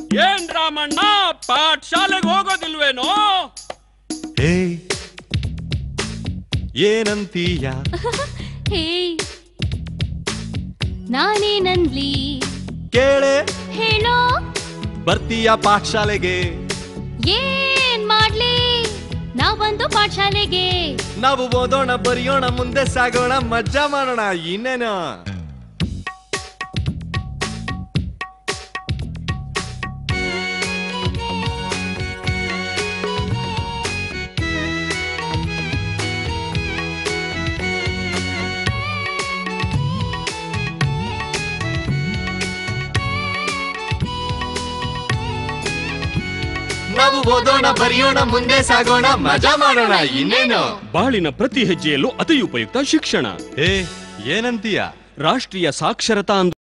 ಏನ್ ರಾಮಣ್ಣ ಪಾಠಶಾಲೆಗೆ ಹೋಗೋದಿಲ್ವೇನೋ ಹೇ ಏನಂತೀಯ ಹೇ ನಾನೇನನ್ಲಿ ಕೇಳೆ ಹೇಳೋ ಬರ್ತೀಯ ಪಾಠಶಾಲೆಗೆ ಏನ್ ಮಾಡ್ಲಿ ನಾವೊಂದು ಪಾಠಶಾಲೆಗೆ ನಾವು ಓದೋಣ ಬರೆಯೋಣ ಮುಂದೆ ಸಾಗೋಣ ಮಜ್ಜಾ ಮಾಡೋಣ ಇನ್ನೇನು ನಾವು ಓದೋಣ ಬರೆಯೋಣ ಮುಂದೆ ಸಾಗೋಣ ಮಜಾ ಮಾಡೋಣ ಇನ್ನೇನು ಬಾಳಿನ ಪ್ರತಿ ಹೆಜ್ಜೆಯಲ್ಲೂ ಅತಿ ಉಪಯುಕ್ತ ಶಿಕ್ಷಣ ಹೇ ಏನಂತೀಯ ರಾಷ್ಟ್ರೀಯ ಸಾಕ್ಷರತಾ